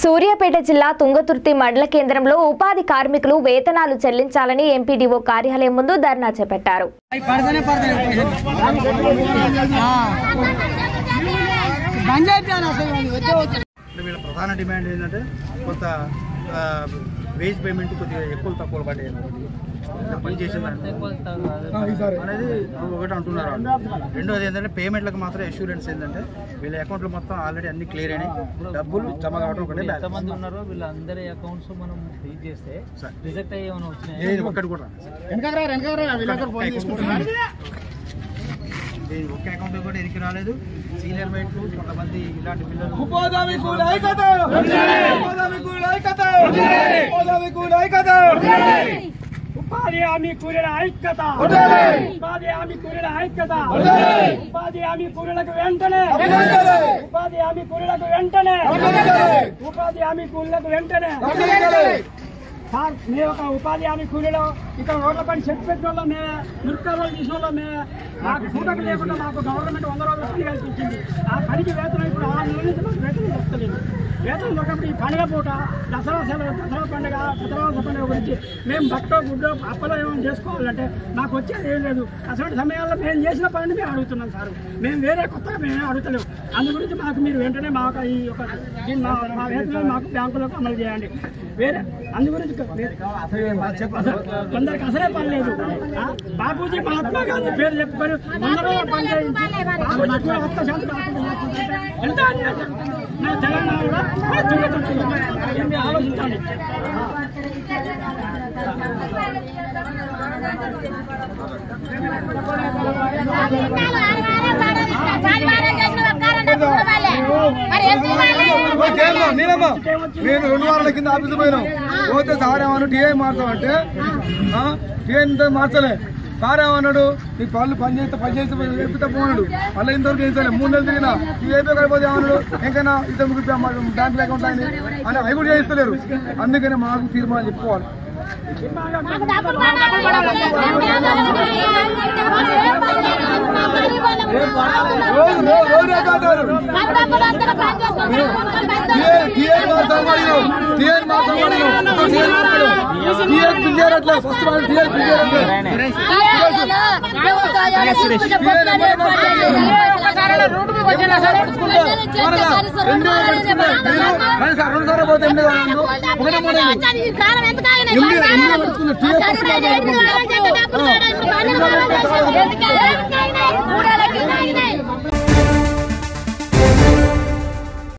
సూర్యాపేట జిల్లా తుంగతుర్తి మండల కేంద్రంలో ఉపాధి కార్మికులు వేతనాలు చెల్లించాలని ఎంపీడీఓ కార్యాలయం ముందు ధర్నా చేపట్టారు అవి పడతానే పడతాయి పైసలు. ఆ. బంద్ అయిపోయాను అసలు వచ్చే వచ్చే అంటే వీళ్ళ ప్రధాన డిమాండ్ ఏంటంటే కొంత ఆ, వేజ్ పేమెంట్ కొద్దిగా ఎక్కువ తక్కువ పడ్డాయి అంటే పని చేసిన అనేది ఒకటి అంటున్నారు వాళ్ళు. రెండోది ఏంటంటే పేమెంట్లకు మాత్రం అష్యూరెన్స్ ఏంటంటే వీళ్ళ అకౌంట్లు మొత్తం ఆల్రెడీ అన్ని క్లియర్ అయినాయి డబ్బులు జమ కావడం ఒకటే balance. ఎంతమంది ఉన్నారో వీళ్ళందరి అకౌంట్స్ మనం ఫ్రీజ్ చేస్తే సరే. రిజెక్ట్ అయ్యి ఏమైనా వచ్చినాయి ఏది ఒక్కటి కూడా దీని ఒక్క అకౌంట్ కూడా ఎరికి రాలేదు సీనియర్ మైట్లు కొంతమంది ఇలాంటి పిల్లలు ఉపాధి హామీ కూలీల ఐక్యత ఉపాధి హామీ కూలీల ఐక్యత ఉపాధి హామీ కూలీలకు వెంటనే ఉపాధి హామీ కూలీలకు వెంటనే ఉపాధి హామీ కూలీలకు వెంటనే సార్ మేము ఒక ఉపాధి హామీ కూలీలో ఇక్కడ రోడ్ల పని చెట్టు పెట్టిన వాళ్ళ మే మిరకాయలు తీసిన వాళ్ళ మే మాకు పూటకు లేకుండా మాకు గవర్నమెంట్ వంద రోజులు పని కల్పించింది ఆ పనికి వేతనం ఇప్పుడు ఆరు నెలల నుంచి మాకు వేతనం వస్తలేదు వేతనం దొరకప్పుడు ఈ పండుగ పూట దసరా సెలవు దసరా పండుగ దసరా పండుగ గురించి మేము బట్ట గుడ్డ అప్పలో ఏమైనా చేసుకోవాలంటే మాకు వచ్చేది ఏం లేదు అసలు సమయాల్లో మేము చేసిన పనిని మేము అడుగుతున్నాం సార్ మేము వేరే కొత్తగా మేము అడుగుతలేము అందు గురించి మాకు మీరు వెంటనే మాకు ఈ యొక్క దీన్ని మా మా వేతనాలు మాకు బ్యాంకులకు అమలు చేయండి వేరే అందు గురించి అసలు కొందరికి అసలే పని లేదు ఆ? బాపూజీ మహాత్మా గాంధీ పేరు చెప్పుకొని వంద రోజులు పని చేయించి బాపూజీ కూడా ఒక్క శాతం కాకుండా చేస్తుంటే ఎంత అన్యాయం జరుగుతుంది మన తెలంగాణలో మన తుంగతుర్తిలో. ఏంది ఆలోచించాలి నేనమ్మా నేను రెండు వారాల కింద ఆఫీస్ పోయినాం పోతే సార్ ఏమన్నా టీఐ మార్చామంటే టీఐ మార్చలే సార్ ఏమన్నాడు నీ పనులు పని చేస్తే పని చేస్తే ఎప్పితే పోన్నాడు మళ్ళీ ఇంతవరకు ఏం చేయలేదు మూడు నెలలు తిరిగినా టీఐ అయిపోతే ఏమన్నాడు ఇంకైనా ఇద్దరు ముగ్గురు బ్యాంక్ అకౌంట్ అని అని అవి కూడా చేస్తలేరు అందుకని మాకు తీర్మానం చెప్పుకోవాలి రోజు రోజు రోజు రేపు టీఏ మార్చాలి టీఏ మార్చాలి టీఏ పిలిచారు అట్లా ఫస్ట్ వాళ్ళు టీఏ పిలిచారు కానీ సార్ రెండు సార్లు పోతే ఎనిమిది వాళ్ళు ఒకటే మాట ఎనిమిది ఎనిమిది పడుతున్న టీఏ ఫస్ట్ ఎందుకు